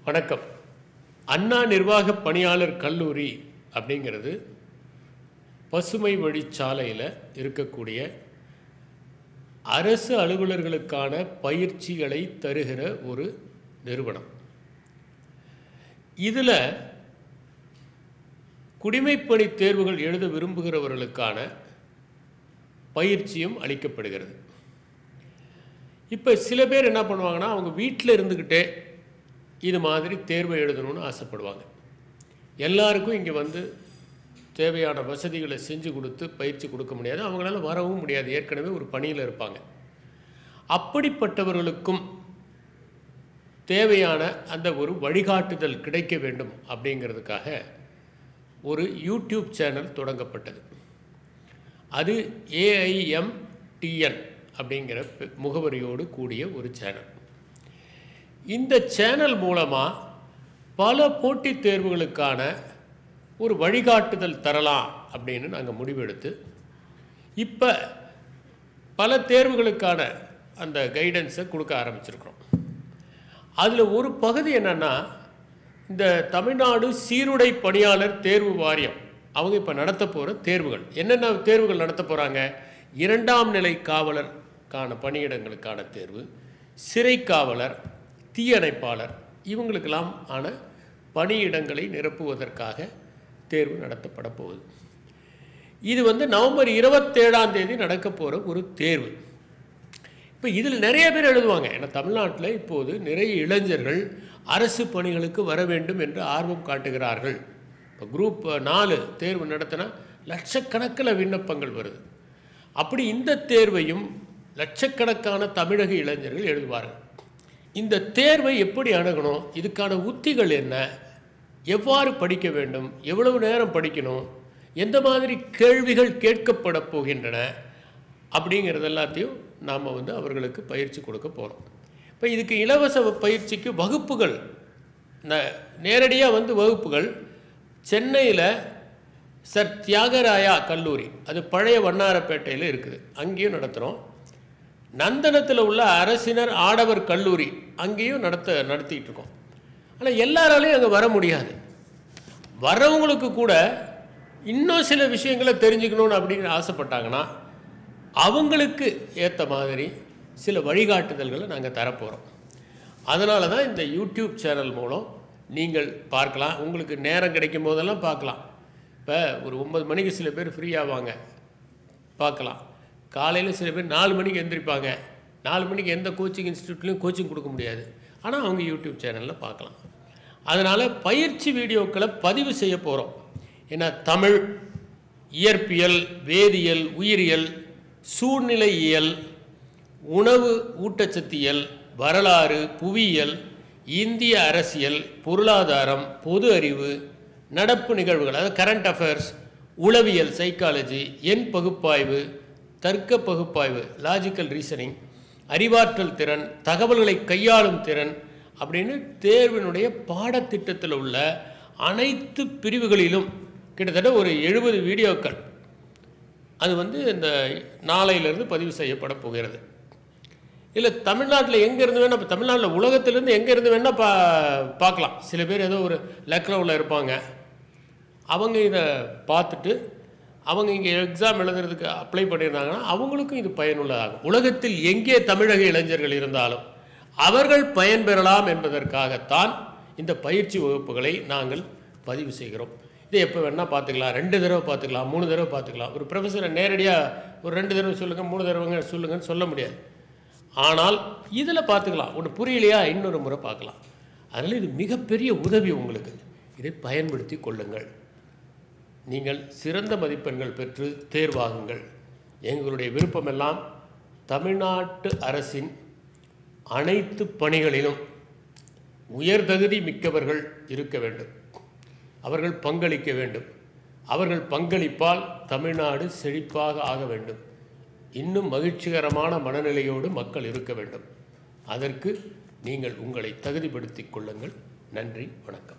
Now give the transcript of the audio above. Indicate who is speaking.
Speaker 1: வணக்கம் அண்ணா நிர்வாக பணியாளர் கல்லூரி அப்படிங்கிறது பசுமை வழிச்சாலையில் இருக்கக்கூடிய அரசு அலுவலர்களுக்கான பயிற்சிகளை தருகிற ஒரு நிறுவனம் இதில் குடிமைப்பணி தேர்வுகள் எழுத விரும்புகிறவர்களுக்கான பயிற்சியும் அளிக்கப்படுகிறது இப்போ சில பேர் என்ன பண்ணுவாங்கன்னா அவங்க வீட்டில் இருந்துக்கிட்டே இது மாதிரி தேர்வை எழுதணும்னு ஆசைப்படுவாங்க எல்லாருக்கும் இங்கே வந்து தேவையான வசதிகளை செஞ்சு கொடுத்து பயிற்சி கொடுக்க முடியாது அவங்களால வரவும் முடியாது ஏற்கனவே ஒரு பணியில் இருப்பாங்க அப்படிப்பட்டவர்களுக்கும் தேவையான அந்த ஒரு வழிகாட்டுதல் கிடைக்க வேண்டும் அப்படிங்கிறதுக்காக ஒரு யூடியூப் சேனல் தொடங்கப்பட்டது அது ஏஐஎம்டிஎன் அப்படிங்கிற பெ- முகவரியோடு கூடிய ஒரு சேனல் இந்த சேனல் மூலமாக பல போட்டித் தேர்வுகளுக்கான ஒரு வழிகாட்டுதல் தரலாம் அப்படின்னு நாங்கள் முடிவெடுத்து இப்போ பல தேர்வுகளுக்கான அந்த கைடன்ஸை கொடுக்க ஆரம்பிச்சிருக்கிறோம் அதில் ஒரு பகுதி என்னன்னா இந்த தமிழ்நாடு சீருடை பணியாளர் தேர்வு வாரியம் அவங்க இப்போ நடத்த போகிற தேர்வுகள் என்னென்ன தேர்வுகள் நடத்த போகிறாங்க இரண்டாம் நிலை காவலருக்கான பணியிடங்களுக்கான தேர்வு சிறை காவலர் தீயணைப்பாளர் இவங்களுக்கெல்லாம் ஆன பணியிடங்களை நிரப்புவதற்காக தேர்வு நடத்தப்பட போகுது இது வந்து நவம்பர் இருபத்தேழாம் தேதி நடக்க போகிற ஒரு தேர்வு இப்போ இதில் நிறைய பேர் எழுதுவாங்க ஏன்னா தமிழ்நாட்டில் இப்போது நிறைய இளைஞர்கள் அரசு பணிகளுக்கு வர வேண்டும் என்று ஆர்வம் காட்டுகிறார்கள் இப்போ குரூப் நாலு தேர்வு நடத்தினா லட்சக்கணக்கில் விண்ணப்பங்கள் வருது அப்படி இந்த தேர்வையும் லட்சக்கணக்கான தமிழக இளைஞர்கள் எழுதுவார்கள் இந்த தேர்வை எப்படி அணுகணும் இதுக்கான உத்திகள் என்ன எவ்வாறு படிக்க வேண்டும் எவ்வளவு நேரம் படிக்கணும் எந்த மாதிரி கேள்விகள் கேட்கப்பட போகின்றன அப்படிங்கிறது எல்லாத்தையும் நாம் வந்து அவர்களுக்கு பயிற்சி கொடுக்க போகிறோம் இப்போ இதுக்கு இலவச பயிற்சிக்கு வகுப்புகள் ந- நேரடியாக வந்து வகுப்புகள் சென்னையில் சர் தியாகராயா கல்லூரி அது பழைய வண்ணாரப்பேட்டையில் இருக்குது அங்கேயும் நடத்துகிறோம் நந்தனத்தில் உள்ள அரசினர் ஆடவர் கல்லூரி அங்கேயும் நடத்த நடத்திட்டு இருக்கோம் ஆனால் எல்லாராலையும் அங்கே வர முடியாது வரவங்களுக்கு கூட இன்னும் சில விஷயங்களை தெரிஞ்சுக்கணும்னு அப்படின்னு ஆசைப்பட்டாங்கன்னா அவங்களுக்கு ஏற்ற மாதிரி சில வழிகாட்டுதல்களை நாங்கள் தரப்போகிறோம் அதனால தான் இந்த யூடியூப் சேனல் மூலம் நீங்கள் பார்க்கலாம் உங்களுக்கு நேரம் கிடைக்கும் போதெல்லாம் பார்க்கலாம் இப்போ ஒரு ஒன்பது மணிக்கு சில பேர் ஃப்ரீ ஆவாங்க பார்க்கலாம் காலையில் சில பேர் நாலு மணிக்கு எந்திரிப்பாங்க நாலு மணிக்கு எந்த கோச்சிங் இன்ஸ்டியூட்லேயும் கோச்சிங் கொடுக்க முடியாது ஆனால் அவங்க யூடியூப் சேனலில் பார்க்கலாம் அதனால் பயிற்சி வீடியோக்களை பதிவு செய்ய போகிறோம் ஏன்னா தமிழ் இயற்பியல் வேதியியல் உயிரியல் சூழ்நிலையியல் உணவு ஊட்டச்சத்தியல் வரலாறு புவியியல் இந்திய அரசியல் பொருளாதாரம் பொது அறிவு நடப்பு நிகழ்வுகள் அதாவது கரண்ட் அஃபேர்ஸ் உளவியல் சைக்காலஜி எண் பகுப்பாய்வு தர்க்க பகுப்பாய்வு லாஜிக்கல் ரீசனிங் அறிவாற்றல் திறன் தகவல்களை கையாளும் திறன் அப்படின்னு தேர்வினுடைய பாடத்திட்டத்தில் உள்ள அனைத்து பிரிவுகளிலும் கிட்டத்தட்ட ஒரு எழுபது வீடியோக்கள் அது வந்து இந்த நாளையிலிருந்து பதிவு செய்யப்பட போகிறது இல்லை தமிழ்நாட்டில் எங்கே இருந்து வேணால் இப்போ தமிழ்நாட்டில் உலகத்திலேருந்து எங்கே இருந்து வேணால் பா பார்க்கலாம் சில பேர் ஏதோ ஒரு லக்னோவில் இருப்பாங்க அவங்க இதை பார்த்துட்டு அவங்க இங்கே எக்ஸாம் எழுதுறதுக்கு அப்ளை பண்ணியிருந்தாங்கன்னா அவங்களுக்கும் இது பயனுள்ளதாகும் உலகத்தில் எங்கே தமிழக இளைஞர்கள் இருந்தாலும் அவர்கள் பயன்பெறலாம் என்பதற்காகத்தான் இந்த பயிற்சி வகுப்புகளை நாங்கள் பதிவு செய்கிறோம் இதை எப்போ வேணால் பார்த்துக்கலாம் ரெண்டு தடவை பார்த்துக்கலாம் மூணு தடவை பார்த்துக்கலாம் ஒரு ப்ரொஃபஸரை நேரடியாக ஒரு ரெண்டு தடவை சொல்லுங்கள் மூணு தடவைங்க சொல்லுங்கன்னு சொல்ல முடியாது ஆனால் இதில் பார்த்துக்கலாம் ஒன்று புரியலையா இன்னொரு முறை பார்க்கலாம் அதனால் இது மிகப்பெரிய உதவி உங்களுக்கு இதை பயன்படுத்தி கொள்ளுங்கள் நீங்கள் சிறந்த மதிப்பெண்கள் பெற்று தேர்வாகுங்கள் எங்களுடைய விருப்பமெல்லாம் தமிழ்நாட்டு அரசின் அனைத்து பணிகளிலும் உயர்தகுதி மிக்கவர்கள் இருக்க வேண்டும் அவர்கள் பங்களிக்க வேண்டும் அவர்கள் பங்களிப்பால் தமிழ்நாடு செழிப்பாக ஆக வேண்டும் இன்னும் மகிழ்ச்சிகரமான மனநிலையோடு மக்கள் இருக்க வேண்டும் அதற்கு நீங்கள் உங்களை தகுதிப்படுத்திக் கொள்ளுங்கள் நன்றி வணக்கம்